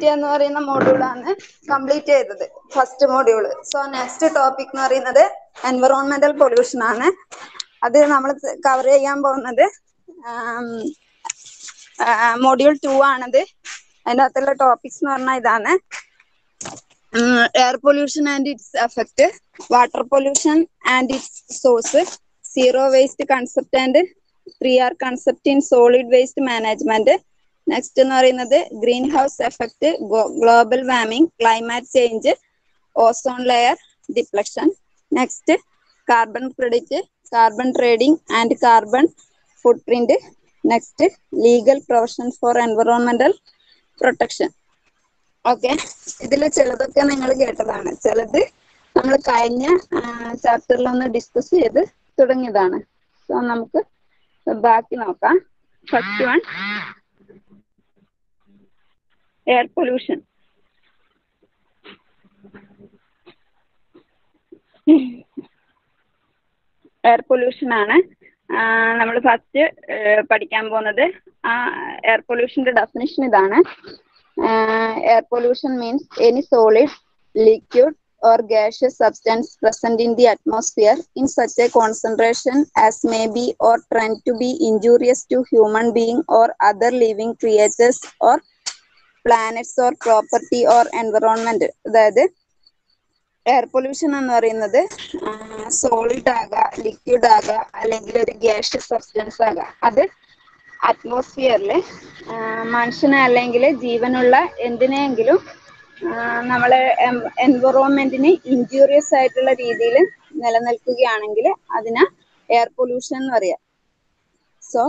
മാറ്റുക എന്ന് പറയുന്ന മോഡ്യൂളാണ് കംപ്ലീറ്റ് ചെയ്തത് first module so next topic എന്ന് പറയുന്നത് എൻവറോൺമെന്റൽ പൊല്യൂഷൻ ആണ് അത് നമ്മൾ കവർ ചെയ്യാൻ പോകുന്നത് മോഡ്യൂൾ ടു ആണത് അതിൻ്റെ അകത്തുള്ള ടോപ്പിക്സ് എന്ന് പറഞ്ഞാൽ ഇതാണ് air pollution and its effect water pollution and its source zero waste concept and three R concept in solid waste management next എന്ന് പറയുന്നത് greenhouse effect global warming climate change ozone layer depletion next carbon credit carbon trading and carbon footprint next legal profession for environmental protection okay ഇതിൽ ചിലതൊക്കെ നിങ്ങൾ കേട്ടതാണ് ചിലത് നമ്മൾ കഴിഞ്ഞ ചാപ്റ്ററിൽ ഒന്ന് ഡിസ്കസ് ചെയ്ത് തുടങ്ങിയതാണ് സോ നമുക്ക് ബാക്കി നോക്കാം first one air pollution air pollution ആണ് നമ്മൾ ഫസ്റ്റ് പഠിക്കാൻ പോകുന്നത് ആ എയർ പൊല്യൂഷന്റെ ഡെഫിനിഷൻ ഇതാണ് air pollution means any solid, liquid, or gaseous substance present in the atmosphere in such a concentration as may be or trend to be injurious to human being or other living creatures or planets or property or environment അതായത് air pollution എന്ന് പറയുന്നത് solid ആകാം liquid ആകാം അല്ലെങ്കിൽ ഒരു gaseous substance ആകാം അത് അറ്റ്മോസ്ഫിയറിൽ മനുഷ്യനെ അല്ലെങ്കിൽ ജീവനുള്ള എന്തിനെങ്കിലും നമ്മളെ എൻവറോൺമെന്റിന് ഇൻജൂറിയസ് ആയിട്ടുള്ള രീതിയിൽ നിലനിൽക്കുകയാണെങ്കിൽ അതിനെ എയർ പൊല്യൂഷൻ എന്ന് പറയാം so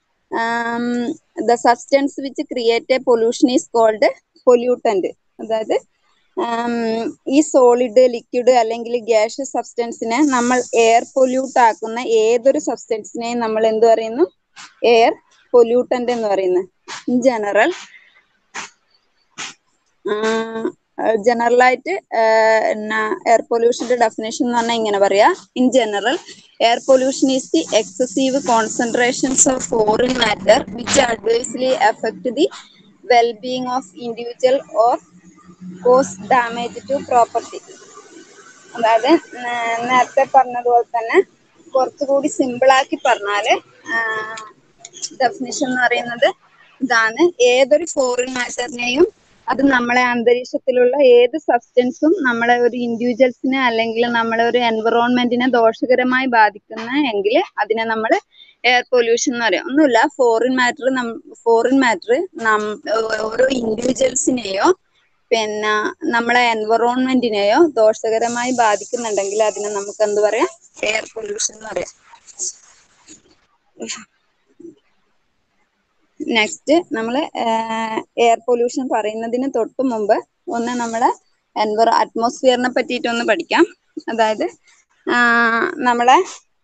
the substance which create a pollution is called pollutant അതായത് ഈ സോളിഡ് ലിക്വിഡ് അല്ലെങ്കിൽ ഗ്യാഷ്യസ് സബ്സ്റ്റൻസിനെ നമ്മൾ എയർ പൊല്യൂട്ട് ആക്കുന്ന ഏതൊരു സബ്സ്റ്റൻസിനെയും നമ്മൾ എന്ത് പറയുന്നു എയർ പൊല്യൂട്ടന്റ് എന്ന് പറയുന്നത് ഇൻ ജനറൽ ജനറലായിട്ട് എയർ പൊല്യൂഷന്റെ ഡെഫിനേഷൻ എന്ന് പറഞ്ഞാൽ ഇങ്ങനെ പറയാ in general air pollution is the excessive concentrations of foreign matter which adversely affect the wellbeing of individual or cause damage to property അതായത് നേരത്തെ പറഞ്ഞതുപോലെ തന്നെ കുറച്ചുകൂടി സിമ്പിളാക്കി പറഞ്ഞാല് ഡെഫിനിഷൻ എന്ന് പറയുന്നത് ഇതാണ് ഏതൊരു ഫോറിൻ മാറ്ററിനെയും അത് നമ്മളെ അന്തരീക്ഷത്തിലുള്ള ഏത് സബ്സ്റ്റൻസും നമ്മളെ ഒരു ഇൻഡിവിജ്വൽസിനെ അല്ലെങ്കിൽ നമ്മളെ ഒരു എൻവറോൺമെന്റിനെ ദോഷകരമായി ബാധിക്കുന്ന എങ്കിൽ അതിനെ നമ്മൾ എയർ പൊല്യൂഷൻ എന്ന് പറയാം ഒന്നുമില്ല ഫോറിൻ മാറ്റർ ഫോറിൻ മാറ്റർ ഓരോ ഇൻഡിവിജ്വൽസിനെയോ പിന്നെ നമ്മളെ എൻവറോൺമെന്റിനെയോ ദോഷകരമായി ബാധിക്കുന്നുണ്ടെങ്കിൽ അതിനെ നമുക്ക് എന്ത് പറയാം എയർ പൊല്യൂഷൻ എന്ന് പറയാം നെക്സ്റ്റ് നമ്മൾ എയർ പൊല്യൂഷൻ പറയുന്നതിന് തൊട്ട് മുമ്പ് ഒന്ന് നമ്മളെ എൻവറോ അറ്റ്മോസ്ഫിയറിനെ പറ്റിയിട്ടൊന്ന് പഠിക്കാം അതായത് നമ്മളെ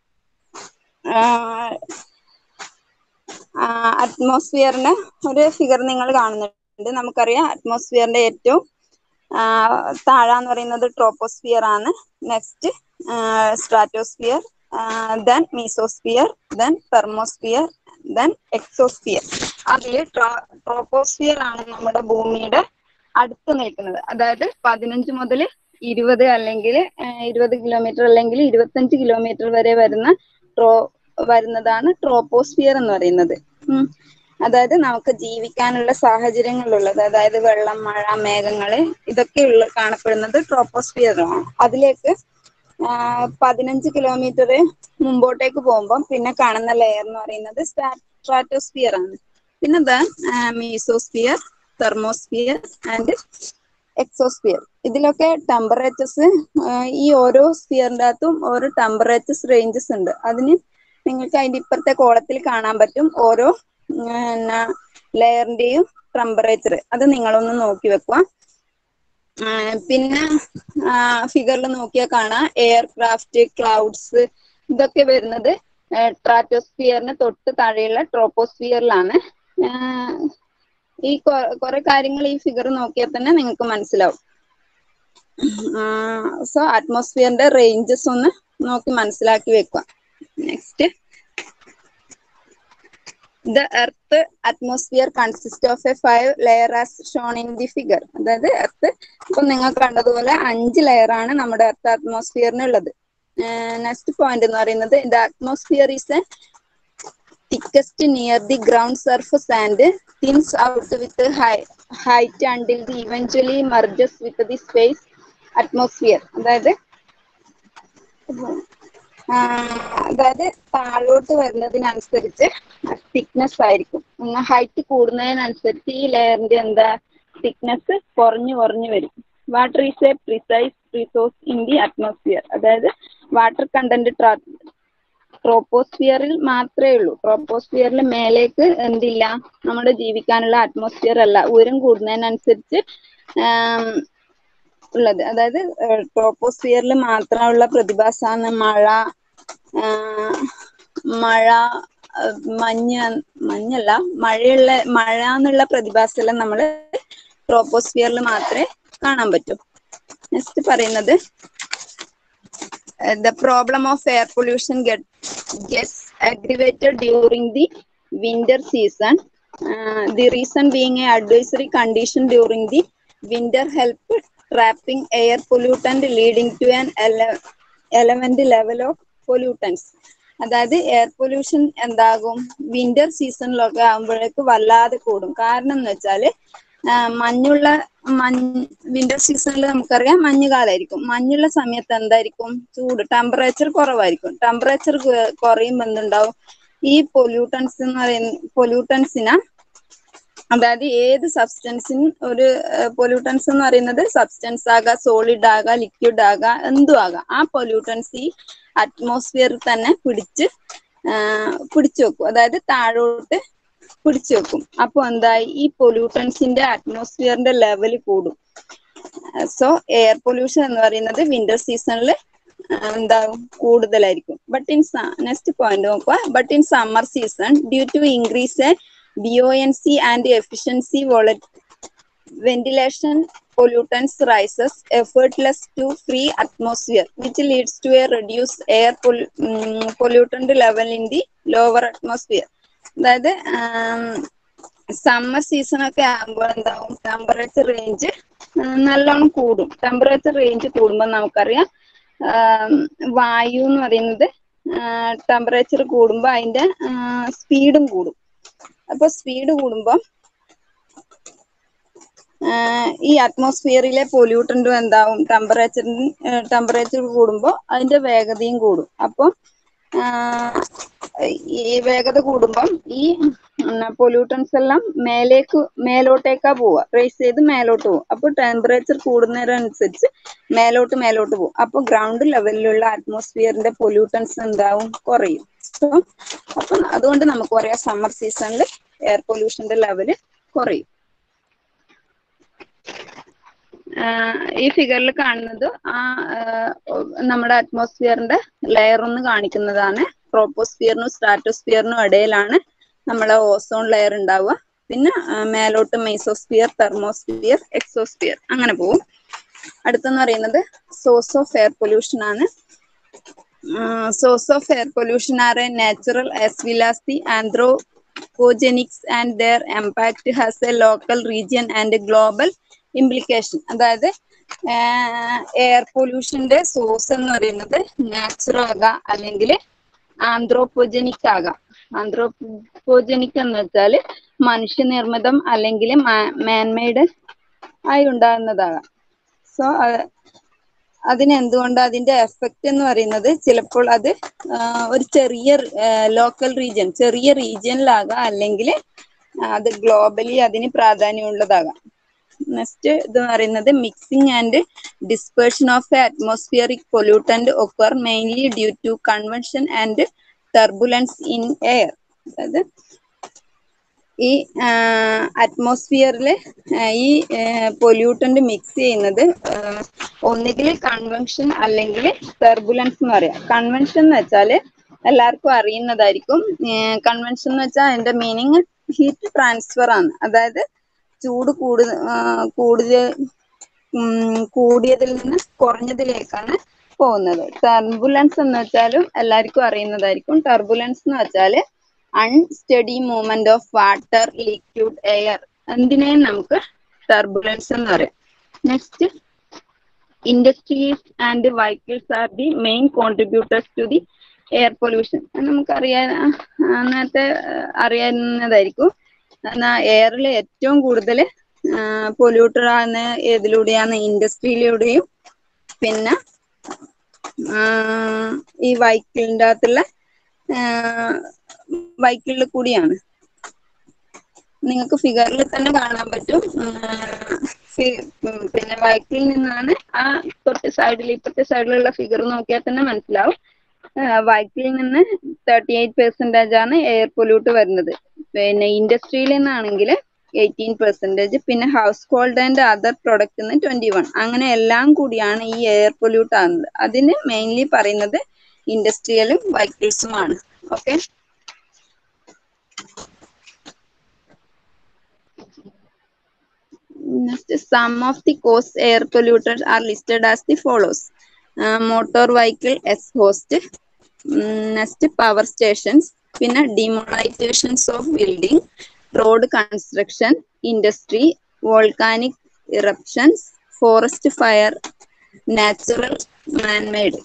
അറ്റ്മോസ്ഫിയറിന് ഒരു ഫിഗർ നിങ്ങൾ കാണുന്നുണ്ട് നമുക്കറിയാം അറ്റ്മോസ്ഫിയറിന്റെ ഏറ്റവും താഴാന്ന് പറയുന്നത് ട്രോപ്പോസ്ഫിയർ ആണ് next stratosphere then mesosphere then thermosphere then exosphere അതിൽ ട്രോപ്പോസ്ഫിയർ ആണ് നമ്മുടെ ഭൂമിയുടെ അടുത്ത് നിൽക്കുന്നത് അതായത് പതിനഞ്ച് മുതൽ ഇരുപത് അല്ലെങ്കിൽ ഇരുപത് കിലോമീറ്റർ അല്ലെങ്കിൽ ഇരുപത്തഞ്ച് കിലോമീറ്റർ വരെ വരുന്ന ട്രോ വരുന്നതാണ് ട്രോപ്പോസ്ഫിയർ എന്ന് പറയുന്നത് അതായത് നമുക്ക് ജീവിക്കാനുള്ള സാഹചര്യങ്ങളുള്ളത് അതായത് വെള്ളം മഴ മേഘങ്ങള് ഇതൊക്കെ ഉള്ള കാണപ്പെടുന്നത് ട്രോപ്പോസ്ഫിയറാണ് അതിലേക്ക് പതിനഞ്ച് കിലോമീറ്റർ മുമ്പോട്ടേക്ക് പോകുമ്പോൾ പിന്നെ കാണുന്ന ലെയർ എന്ന് പറയുന്നത് സ്ട്രാറ്റോസ്ഫിയർ ആണ് പിന്നെ the mesosphere thermosphere and exosphere ഇതിലൊക്കെ ടെമ്പറേച്ചേഴ്സ് ഈ ഓരോ സ്ഫിയറിൻ്റെ അകത്തും ഓരോ ടെമ്പറേച്ചേഴ്സ് റേഞ്ചസ് ഉണ്ട് അതിന് നിങ്ങൾക്ക് അതിന്റെ ഇപ്പുറത്തെ കോളത്തിൽ കാണാൻ പറ്റും ഓരോ ലെയറിന്റെയും ടെമ്പറേച്ചർ അത് നിങ്ങളൊന്ന് നോക്കി വെക്കുക പിന്നെ ഫിഗറിൽ നോക്കിയാൽ കാണാം എയർക്രാഫ്റ്റ് ക്ലൗഡ്സ് ഇതൊക്കെ വരുന്നത് ട്രാറ്റോസ്ഫിയറിന് തൊട്ട് താഴെയുള്ള ട്രോപ്പോസ്ഫിയറിലാണ് ഈ കുറെ കാര്യങ്ങൾ ഈ ഫിഗർ നോക്കിയാൽ തന്നെ നിങ്ങൾക്ക് മനസ്സിലാവും സോ അറ്റ്മോസ്ഫിയറിന്റെ റേഞ്ചസ് ഒന്ന് നോക്കി മനസ്സിലാക്കി വെക്കുക next the earth atmosphere consist of a five layer as shown in the figure അതായത് എർത്ത് ഇപ്പൊ നിങ്ങൾ കണ്ടതുപോലെ അഞ്ച് ലെയർ ആണ് നമ്മുടെ എർത്ത് അറ്റ്മോസ്ഫിയറിനുള്ളത് നെക്സ്റ്റ് പോയിന്റ് എന്ന് പറയുന്നത് the atmosphere is a thickest near the ground surface and thins out with high, height until the eventually merges with the space atmosphere അതായത് ആ, അതായത് താഴോട്ട് വരുന്നതിനനുസരിച്ച് തിക്നെസ് ആയിരിക്കും ഹൈറ്റ് കൂടുന്നതിനനുസരിച്ച് ഈ ലെയറിന്റെ എന്താ തിക്നെസ് കുറഞ്ഞു കുറഞ്ഞു വരും water is a precise resource in the atmosphere അതായത് വാട്ടർ കണ്ടന്റ് ട്രോപ്പോസ്ഫിയറിൽ മാത്രമേ ഉള്ളൂ ട്രോപ്പോസ്ഫിയറിൽ മേലേക്ക് എന്തില്ല നമ്മുടെ ജീവിക്കാനുള്ള അറ്റ്മോസ്ഫിയർ അല്ല ഉയരം കൂടുന്നതിനനുസരിച്ച് ആം, ഉള്ളത് അതായത് ട്രോപ്പോസ്ഫിയറിൽ മാത്രമുള്ള പ്രതിഭാസമാണ് മഴ ആ, മഴ ആ, മഞ്ഞ് മഞ്ഞല്ല മഴയുള്ള മഴ എന്നുള്ള പ്രതിഭാസമെല്ലാം നമ്മൾ ട്രോപ്പോസ്ഫിയറിൽ മാത്രമേ കാണാൻ പറ്റൂ നെക്സ്റ്റ് പറയുന്നത് uh, the problem of air pollution get, gets aggravated during the winter season. Uh, the reason being a advisory condition during the winter help trapping air pollutant leading to an ele- element level of pollutants. അതായത് air pollution എന്താകും winter സീസണിലൊക്കെ ആകുമ്പോഴേക്ക് വല്ലാതെ കൂടും കാരണം എന്ന് വെച്ചാല് ആ, മഞ്ഞുള്ള മഞ്ഞ് വിന്റർ സീസണിൽ നമുക്കറിയാം മഞ്ഞുകാലായിരിക്കും മഞ്ഞുള്ള സമയത്ത് എന്തായിരിക്കും ചൂട് ടെമ്പറേച്ചർ കുറവായിരിക്കും ടെമ്പറേച്ചർ കുറയുമ്പോൾ എന്തുണ്ടാവും ഈ പൊല്യൂട്ടൻസ് എന്ന് പറയുന്ന പൊല്യൂട്ടൻസിനെ അതായത് ഏത് സബ്സ്റ്റൻസിനും ഒരു പൊല്യൂട്ടൻസ് എന്ന് പറയുന്നത് സബ്സ്റ്റൻസ് ആകാം സോളിഡ് ആകാം ലിക്വിഡ് ആകാം എന്തും ആകാം ആ പൊല്യൂട്ടൻസ് ഈ അറ്റ്മോസ്ഫിയറിൽ തന്നെ പിടിച്ച് ആ, പിടിച്ചു വെക്കും അതായത് താഴോട്ട് പിടിച്ചു വെക്കും അപ്പൊ എന്തായി ഈ പൊല്യൂട്ടൻസിന്റെ അറ്റ്മോസ്ഫിയറിന്റെ ലെവൽ കൂടും സോ എയർ പൊല്യൂഷൻ എന്ന് പറയുന്നത് വിന്റർ സീസണിൽ എന്താകും കൂടുതലായിരിക്കും ബട്ട് ഇൻ നെക്സ്റ്റ് പോയിന്റ് നോക്കുക but in summer season due to increase a buoyancy and efficiency വോളറ്റ് ventilation pollutants rises effortless to free atmosphere which leads to a reduced air poll- ഉം, pollutant level in the lower atmosphere അതായത് summer season ഒക്കെ ആകുമ്പോൾ എന്താവും temperature range നല്ലോണം കൂടും temperature range കൂടുമ്പോൾ നമുക്കറിയാം ആം, വായു എന്ന് പറയുന്നത് ടെമ്പറേച്ചർ കൂടുമ്പോൾ അതിന്റെ സ്പീഡും കൂടും അപ്പൊ സ്പീഡ് കൂടുമ്പോൾ ആഹ് ഈ അറ്റ്മോസ്ഫിയറിലെ പൊല്യൂട്ടന്റും എന്താവും ടെമ്പറേച്ചറിന് ടെമ്പറേച്ചർ കൂടുമ്പോൾ അതിന്റെ വേഗതയും കൂടും അപ്പോൾ ഈ വേഗത കൂടുമ്പം ഈ പൊല്യൂട്ടൻസ് എല്ലാം മേലേക്ക് മേലോട്ടേക്കാ പോവുക റേസ് ചെയ്ത് മേലോട്ട് പോകും അപ്പോൾ ടെമ്പറേച്ചർ കൂടുന്നതിനനുസരിച്ച് മേലോട്ട് മേലോട്ട് പോകും അപ്പോൾ ഗ്രൗണ്ട് ലെവലിലുള്ള അറ്റ്മോസ്ഫിയറിന്റെ പൊല്യൂട്ടൻസ് എന്താവും കുറയും സോ അപ്പം അതുകൊണ്ട് നമുക്ക് പറയാം സമ്മർ സീസണിൽ എയർ പൊല്യൂഷന്റെ ലെവല് കുറയും ആഹ് ഈ ഫിഗറിൽ കാണുന്നത് ആ ആഹ് നമ്മുടെ അറ്റ്മോസ്ഫിയറിന്റെ ലെയർ ഒന്ന് കാണിക്കുന്നതാണ് ട്രോപ്പോസ്ഫിയറിനും സ്ട്രാറ്റോസ്ഫിയറിനും ഇടയിലാണ് നമ്മളെ ഓസോൺ ലെയർ ഉണ്ടാവുക പിന്നെ ആഹ് മേലോട്ട് മെയ്സോസ്ഫിയർ തെർമോസ്ഫിയർ എക്സോസ്ഫിയർ അങ്ങനെ പോകും അടുത്തെന്ന് പറയുന്നത് സോഴ്സ് ഓഫ് എയർ പൊല്യൂഷൻ ആണ് source of air pollution are a natural as well as the anthropogenics and their impact has a local region and global implication അതായത് എയർ പൊല്യൂഷന്റെ സോഴ്സ് എന്ന് പറയുന്നത് നാച്ചുറൽ ആകാം അല്ലെങ്കിൽ ആന്ത്രോപോജനിക് ആകാം ആന്ത്രോപോജനിക് എന്ന് വെച്ചാല് മനുഷ്യനിർമ്മിതം അല്ലെങ്കിൽ മാൻമെയ്ഡ് ആയി ഉണ്ടാകുന്നതാകാം സോ അതിന് എന്തുകൊണ്ട് അതിന്റെ എഫക്റ്റ് എന്ന് പറയുന്നത് ചിലപ്പോൾ അത് ഒരു ചെറിയ ലോക്കൽ റീജിയൻ ചെറിയ റീജിയനിലാകാം അല്ലെങ്കിൽ അത് ഗ്ലോബലി അതിന് പ്രാധാന്യമുള്ളതാകാം നെക്സ്റ്റ് ഇത് പറയുന്നത് mixing and dispersion of a atmospheric pollutant occur mainly due to convention and turbulence in air അതായത് ഈ അറ്റ്മോസ്ഫിയറിൽ ഈ പൊല്യൂട്ടന്റ് മിക്സ് ചെയ്യുന്നത് ഒന്നുകിൽ കൺവെൻഷൻ അല്ലെങ്കിൽ ടർബുലൻസ് എന്ന് പറയാം കൺവെൻഷൻ എന്ന് വെച്ചാൽ എല്ലാവർക്കും അറിയുന്നതായിരിക്കും കൺവെൻഷൻ എന്ന് വെച്ചാൽ അതിന്റെ മീനിങ് ഹീറ്റ് ട്രാൻസ്ഫർ ആണ് അതായത് ചൂട് കൂടു കൂടുതൽ കൂടിയതിൽ നിന്ന് കുറഞ്ഞതിലേക്കാണ് പോകുന്നത് ടർബുലൻസ് എന്ന് വെച്ചാലും എല്ലാവർക്കും അറിയുന്നതായിരിക്കും ടർബുലൻസ് എന്ന് വെച്ചാല് unsteady movement of water liquid air എന്തിനേയും നമുക്ക് ടർബുലൻസ് എന്ന് പറയാം next industries and vehicles are the main contributors to the air pollution നമുക്കറിയാൻ ആ, നേരത്തെ ആ, അറിയാവുന്നതായിരിക്കും എന്നാൽ എയറിൽ ഏറ്റവും കൂടുതൽ പൊല്യൂട്ടർ ആണ് ഏതിലൂടെയാണ് ഇൻഡസ്ട്രിയിലൂടെയും പിന്നെ ആ, ഈ വൈക്കിളിൻ്റെ അകത്തുള്ള വൈക്കിളിൽ കൂടിയാണ് നിങ്ങൾക്ക് ഫിഗറിൽ തന്നെ കാണാൻ പറ്റും ആ, ഫി- ഉം, പിന്നെ വൈക്കിളിൽ നിന്നാണ് ആ തൊട്ട് സൈഡിൽ ഇപ്പുറത്തെ സൈഡിലുള്ള ഫിഗർ നോക്കിയാൽ തന്നെ മനസ്സിലാവും വൈക്കിളിൽ നിന്ന് തേർട്ടി എയ്റ്റ് പെർസെൻറ്റേജ് ആണ് എയർ പൊല്യൂട്ട് വരുന്നത് പിന്നെ ഇൻഡസ്ട്രിയിൽ നിന്നാണെങ്കിൽ എയ്റ്റീൻ പെർസെൻറ്റേജ് പിന്നെ household and other product നിന്ന് ട്വന്റി വൺ അങ്ങനെ എല്ലാം കൂടിയാണ് ഈ എയർ പൊല്യൂട്ട് ആകുന്നത് അതിന് മെയിൻലി പറയുന്നത് ഇൻഡസ്ട്രിയലും വൈക്കിൾസുമാണ് okay Next, some of the cause air polluters are listed as the follows. Uh, motor vehicle exhaust, mm, next power stations, പിന്നെ demolitions of building, road construction, industry, volcanic eruptions, forest fire, natural man-made.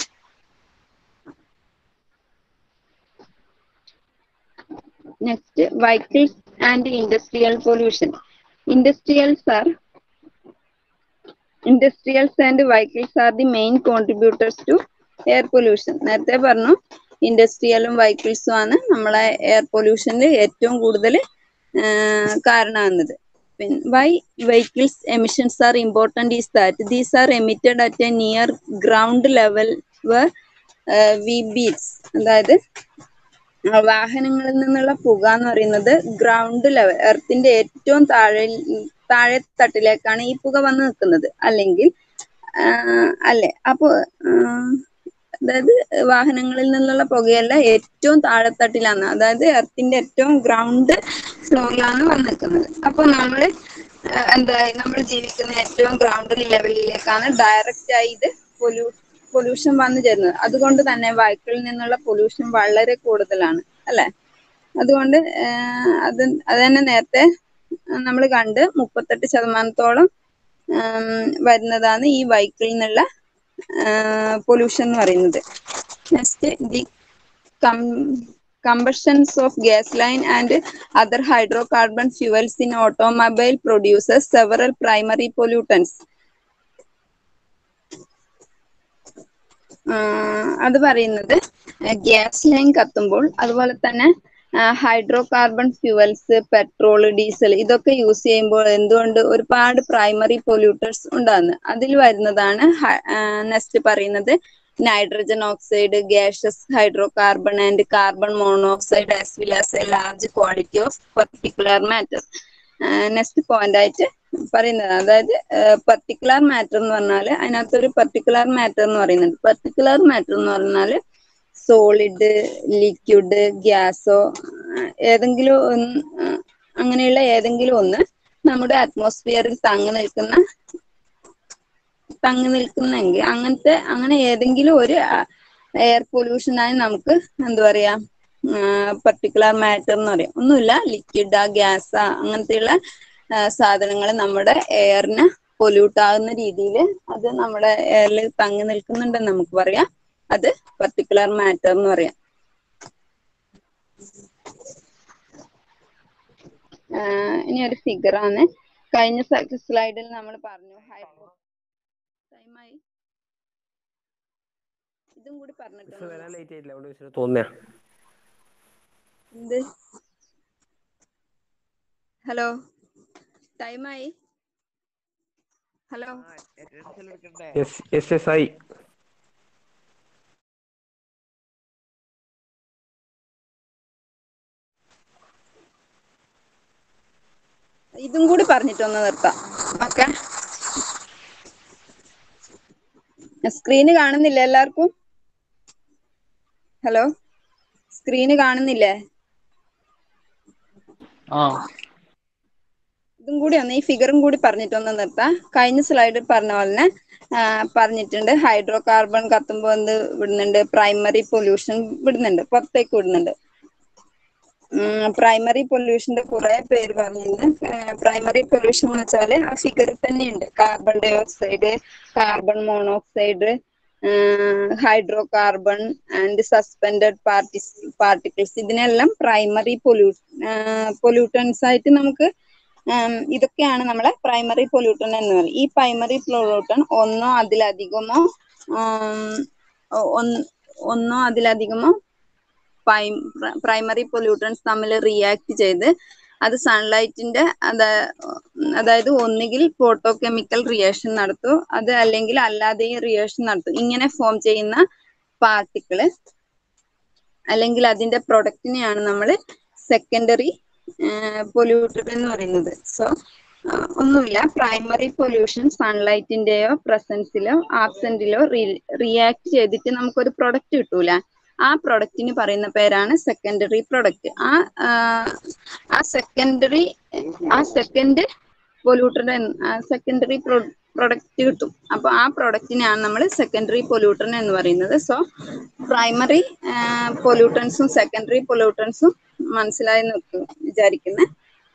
Next, vehicles and industrial pollution. Industrials are Industrials and vehicles are the main contributors to air pollution. നേരത്തെ പറഞ്ഞു ഇൻഡസ്ട്രിയലും വൈക്കിൾസും ആണ് നമ്മളെ air പൊല്യൂഷനിൽ ഏറ്റവും കൂടുതൽ കാരണമാകുന്നത് പിന്നെ why vehicles emissions are important is that these are emitted at a near ground level we beats അതായത് ആ, വാഹനങ്ങളിൽ നിന്നുള്ള പുക എന്ന് പറയുന്നത് ഗ്രൗണ്ട് ലെവൽ എർത്തിന്റെ ഏറ്റവും താഴെ താഴെ തട്ടിലേക്കാണ് ഈ പുക വന്ന് നിൽക്കുന്നത് അല്ലെങ്കിൽ ആ, അല്ലേ അപ്പോ ആ, അതായത് വാഹനങ്ങളിൽ നിന്നുള്ള പുകയല്ല ഏറ്റവും താഴെത്തട്ടിലാണ് അതായത് എർത്തിന്റെ ഏറ്റവും ഗ്രൗണ്ട് ഫ്ലോറിലാണ് വന്ന് നിൽക്കുന്നത് അപ്പൊ നമ്മള് ആ, എന്താ നമ്മൾ ജീവിക്കുന്ന ഏറ്റവും ഗ്രൗണ്ട് ലെവലിലേക്കാണ് ഡയറക്റ്റ് ആയി ഇത് പൊല്യൂ പൊല്യൂഷൻ വന്നു ചേരുന്നത് അതുകൊണ്ട് തന്നെ വൈക്കിളിൽ നിന്നുള്ള പൊല്യൂഷൻ വളരെ കൂടുതലാണ് അല്ലെ അതുകൊണ്ട് ആഹ് അത് അത് തന്നെ നേരത്തെ നമ്മൾ കണ്ട് മുപ്പത്തെട്ട് ശതമാനത്തോളം ആം, വരുന്നതാണ് ഈ വൈക്കിളിൽ നിന്നുള്ള പൊല്യൂഷൻ എന്ന് പറയുന്നത് next the combustions of gasoline and other hydrocarbon fuels in automobile produces several primary pollutants ആഹ് അത് പറയുന്നത് ഗ്യാസ് ലൈൻ കത്തുമ്പോൾ അതുപോലെ തന്നെ hydrocarbon fuels petrol diesel ഇതൊക്കെ യൂസ് ചെയ്യുമ്പോൾ എന്തുകൊണ്ട് ഒരുപാട് പ്രൈമറി പൊല്യൂട്ടേഴ്സ് ഉണ്ടാകുന്നത് അതിൽ വരുന്നതാണ് നെക്സ്റ്റ് പറയുന്നത് nitrogen oxide gases hydrocarbon and carbon monoxide as well as a large quality of particular matter next point ആയിട്ട് പറയുന്നത് അതായത് പർട്ടിക്കുലർ മാറ്റർ എന്ന് പറഞ്ഞാൽ അതിനകത്തൊരു പർട്ടിക്കുലർ മാറ്റർ എന്ന് പറയുന്നുണ്ട് പർട്ടിക്കുലർ മാറ്റർ എന്ന് പറഞ്ഞാൽ സോളിഡ് ലിക്വിഡ് ഗ്യാസോ ഏതെങ്കിലും ഒന്ന് ആ, അങ്ങനെയുള്ള ഏതെങ്കിലും ഒന്ന് നമ്മുടെ അറ്റ്മോസ്ഫിയറിൽ തങ്ങി നിൽക്കുന്ന തങ്ങി നിൽക്കുന്നെങ്കിൽ അങ്ങനത്തെ അങ്ങനെ ഏതെങ്കിലും ഒരു എയർ പൊല്യൂഷനായി നമുക്ക് എന്താ പറയാ പർട്ടിക്കുലർ മാറ്റർ എന്ന് പറയാം ഒന്നുമില്ല ലിക്വിഡാ ഗ്യാസാ അങ്ങനത്തെയുള്ള സാധനങ്ങൾ നമ്മുടെ എയറിന് പൊല്യൂട്ട് ആകുന്ന രീതിയിൽ അത് നമ്മുടെ എയറിൽ തങ്ങി നിൽക്കുന്നുണ്ടെന്ന് നമുക്ക് പറയാം അത് പർട്ടിക്കുലർ മാറ്റർ എന്ന് പറയാം ആഹ് ഇനി ഒരു ഫിഗർ ആണ് കഴിഞ്ഞ സ്ലൈഡിൽ നമ്മൾ പറഞ്ഞു ഹൈഡ്രോ ടൈമായി ഇതും കൂടി മിസ് പറഞ്ഞിട്ടുണ്ട് വരാൻ ലേറ്റ് ആയിട്ടില്ല അതുകൊണ്ട് മിസ്സിന് തോന്നിയാ എന്ത് ഹലോ ടൈമായി hello yes yes yes I ഇതും കൂടി പറഞ്ഞിട്ടൊന്ന് നിർത്താം ഓക്കെ സ്ക്രീന് കാണുന്നില്ല എല്ലാവർക്കും ഹലോ സ്ക്രീന് കാണുന്നില്ലേ ആ ഇതും കൂടി ഒന്ന് ഈ ഫിഗറും കൂടി പറഞ്ഞിട്ടൊന്ന് നിർത്താം കഴിഞ്ഞ സ്ലൈഡിൽ പറഞ്ഞ പോലെ തന്നെ ആ, പറഞ്ഞിട്ടുണ്ട് ഹൈഡ്രോ കാർബൺ കത്തുമ്പോൾ എന്ത് വിടുന്നുണ്ട് പ്രൈമറി പൊല്യൂഷൻ വിടുന്നുണ്ട് പുറത്തേക്ക് വിടുന്നുണ്ട് പ്രൈമറി പൊല്യൂഷന്റെ കുറെ പേര് പറഞ്ഞിരുന്നു പ്രൈമറി പൊല്യൂഷൻ എന്ന് വെച്ചാല് ആ ഫിഗറിൽ തന്നെയുണ്ട് carbon dioxide carbon monoxide hydrocarbon and suspended പാർട്ടിസ് പാർട്ടിക്കിൾസ് ഇതിനെല്ലാം പ്രൈമറി പൊല്യൂ പൊല്യൂട്ടൻസ് ആയിട്ട് നമുക്ക് ഉം, ഇതൊക്കെയാണ് നമ്മളെ പ്രൈമറി പൊല്യൂട്ടൻ എന്ന് പറയുന്നത് ഈ പ്രൈമറി പൊല്യൂട്ടൻ ഒന്നോ അതിലധികമോ ഉം, ഒ- ഒന്ന്- ഒന്നോ അതിലധികമോ പ്രൈമറി പൊല്യൂട്ടൻസ് തമ്മിൽ റിയാക്ട് ചെയ്ത് അത് സൺലൈറ്റിന്റെ അതായത് ഒന്നുകിൽ ഫോട്ടോ കെമിക്കൽ റിയാക്ഷൻ നടത്തും അത് അല്ലെങ്കിൽ അല്ലാതെയും റിയാക്ഷൻ നടത്തും ഇങ്ങനെ ഫോം ചെയ്യുന്ന പാർട്ടിക്കിള് അല്ലെങ്കിൽ അതിന്റെ പ്രൊഡക്റ്റിനെയാണ് നമ്മൾ സെക്കൻഡറി പൊല്യൂട്ടഡ് എന്ന് പറയുന്നത് സോ ഒന്നുമില്ല പ്രൈമറി പൊല്യൂഷൻ സൺലൈറ്റിന്റെയോ പ്രസൻസിലോ ആബ്സെന്റിലോ റിയാക്ട് ചെയ്തിട്ട് നമുക്കൊരു പ്രൊഡക്റ്റ് കിട്ടൂല ആ പ്രൊഡക്റ്റിന് പറയുന്ന പേരാണ് സെക്കൻഡറി പ്രൊഡക്റ്റ് ആ ആ, ആ സെക്കൻഡറി ആ സെക്കൻഡ് പൊല്യൂട്ടഡ് സെക്കൻഡറി പ്രൊഡക്റ്റ് കിട്ടും അപ്പൊ ആ പ്രൊഡക്റ്റിനെയാണ് നമ്മൾ സെക്കൻഡറി പൊല്യൂട്ടൻ എന്ന് പറയുന്നത് സോ പ്രൈമറി പൊല്യൂട്ടൻസും സെക്കൻഡറി പൊല്യൂട്ടൻസും മനസ്സിലായി നിൽക്കും വിചാരിക്കുന്നത്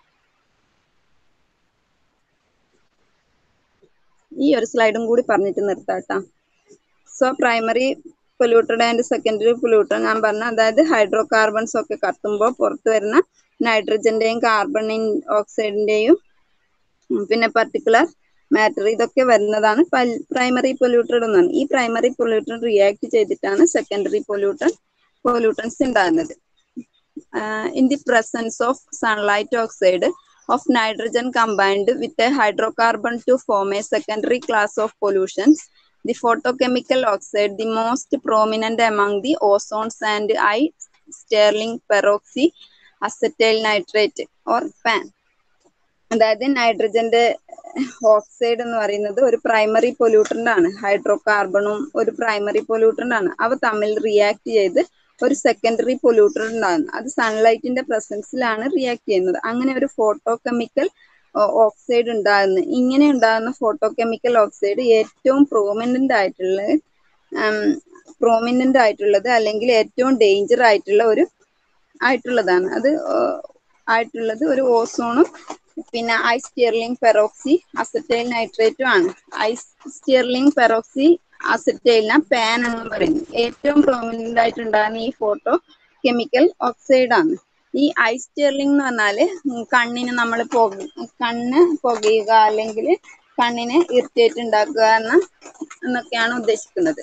ഈ ഒരു സ്ലൈഡും കൂടി പറഞ്ഞിട്ട് നിർത്താട്ടാ so primary polluted and secondary polluted ഞാൻ പറഞ്ഞ അതായത് ഹൈഡ്രോ കാർബൺസ് ഒക്കെ കത്തുമ്പോൾ പുറത്തു വരുന്ന നൈട്രജന്റെയും കാർബൺ ഓക്സൈഡിന്റെയും ഉം, പിന്നെ പർട്ടിക്കുലർ മാറ്റർ ഇതൊക്കെ വരുന്നതാണ് പ്രൈമറി പൊല്യൂട്ടഡ് എന്നാണ് ഈ പ്രൈമറി പൊല്യൂട്ടഡ് റിയാക്ട് ചെയ്തിട്ടാണ് സെക്കൻഡറി പൊല്യൂട്ടൻ പൊല്യൂട്ടൻസ് ഉണ്ടാകുന്നത് in the presence of sunlight oxide of nitrogen combined with a hydrocarbon to form a secondary class of pollutions. The photochemical oxide, the most prominent among the ozones and I sterling peroxy acetyl nitrate or PAN. അതായത് നൈട്രജന്റെ oxide എന്ന് പറയുന്നത് ഒരു primary pollutant ആണ് hydro കാർബണും ഒരു primary pollutant ആണ് അവ തമ്മിൽ റിയാക്ട് ചെയ്ത് ഒരു സെക്കൻഡറി പൊല്യൂട്ടന്റ് ഉണ്ടാകുന്നു അത് സൺലൈറ്റിന്റെ പ്രസൻസിലാണ് റിയാക്ട് ചെയ്യുന്നത് അങ്ങനെ ഒരു ഫോട്ടോ കെമിക്കൽ ഓക്സൈഡ് ഉണ്ടാകുന്നു ഇങ്ങനെ ഉണ്ടാകുന്ന ഫോട്ടോ കെമിക്കൽ ഓക്സൈഡ് ഏറ്റവും പ്രോമിനന്റ് ആയിട്ടുള്ളത് പ്രോമിനന്റ് ആയിട്ടുള്ളത് അല്ലെങ്കിൽ ഏറ്റവും ഡേഞ്ചർ ആയിട്ടുള്ള ഒരു ആയിട്ടുള്ളതാണ് അത് ഏഹ്, ആയിട്ടുള്ളത് ഒരു ഓസോണും പിന്നെ ഐ സ്റ്റിയർലിംഗ് പെറോക്സി അസറ്റൈൽ നൈട്രേറ്റും ആണ് ഐ സ്റ്റിയർലിംഗ് പെറോക്സി അസറ്റൈലിനെ പാൻ എന്ന് പറയുന്നു ഏറ്റവും പ്രോമിനന്റ് ആയിട്ടുണ്ടാകുന്ന ഈ ഫോട്ടോ കെമിക്കൽ ഓക്സൈഡ് ആണ് ഈ ഐ സ്റ്റിയർലിംഗ് എന്ന് പറഞ്ഞാല് ഉം കണ്ണിന് നമ്മൾ കണ്ണ് പുകയുക അല്ലെങ്കിൽ കണ്ണിന് ഇറിറ്റേറ്റ് ഉണ്ടാക്കുക എന്ന എന്നൊക്കെയാണ് ഉദ്ദേശിക്കുന്നത്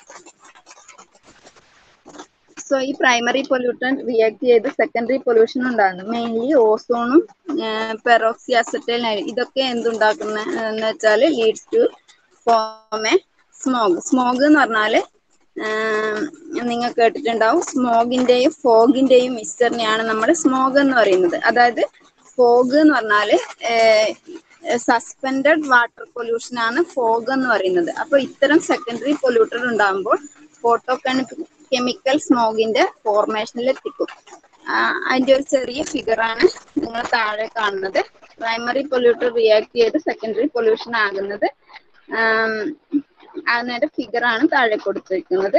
സോ ഈ പ്രൈമറി പൊല്യൂട്ടൻ റിയാക്ട് ചെയ്ത് സെക്കൻഡറി പൊല്യൂഷൻ ഉണ്ടാകുന്നു മെയിൻലി ഓസോണും പെറോക്സി അസറ്റൈൽ ഇതൊക്കെ എന്തുണ്ടാക്കുന്ന എന്ന് വെച്ചാൽ leads to form a smog smog എന്ന് പറഞ്ഞാല് നിങ്ങൾ കേട്ടിട്ടുണ്ടാവും സ്മോഗിന്റെയും ഫോഗിന്റെയും മിക്സറിനെയാണ് നമ്മൾ സ്മോഗ് എന്ന് പറയുന്നത് അതായത് ഫോഗ് എന്ന് പറഞ്ഞാല് സസ്പെൻഡഡ് വാട്ടർ പൊല്യൂഷൻ ആണ് ഫോഗ് എന്ന് പറയുന്നത് അപ്പൊ ഇത്തരം സെക്കൻഡറി പൊല്യൂട്ടർ ഉണ്ടാകുമ്പോൾ ഫോട്ടോ കെമിക്കൽ സ്മോഗിന്റെ ഫോർമേഷനിൽ എത്തിക്കും ആ, അതിന്റെ ഒരു ചെറിയ ഫിഗറാണ് നിങ്ങൾ താഴെ കാണുന്നത് പ്രൈമറി പൊല്യൂട്ടർ റിയാക്ട് ചെയ്ത് സെക്കൻഡറി പൊല്യൂഷൻ ആകുന്നത് ആം, അതിന്റെ ഫിഗറാണ് താഴെ കൊടുത്തിരിക്കുന്നത്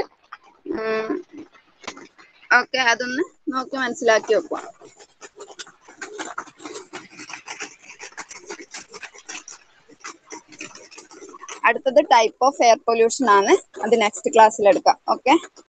ഓക്കെ അതൊന്ന് നോക്കി മനസ്സിലാക്കി വെക്കുക അടുത്തത് ടൈപ്പ് ഓഫ് എയർ പൊല്യൂഷൻ ആണ് അത് നെക്സ്റ്റ് ക്ലാസ്സിൽ എടുക്കാം ഓക്കെ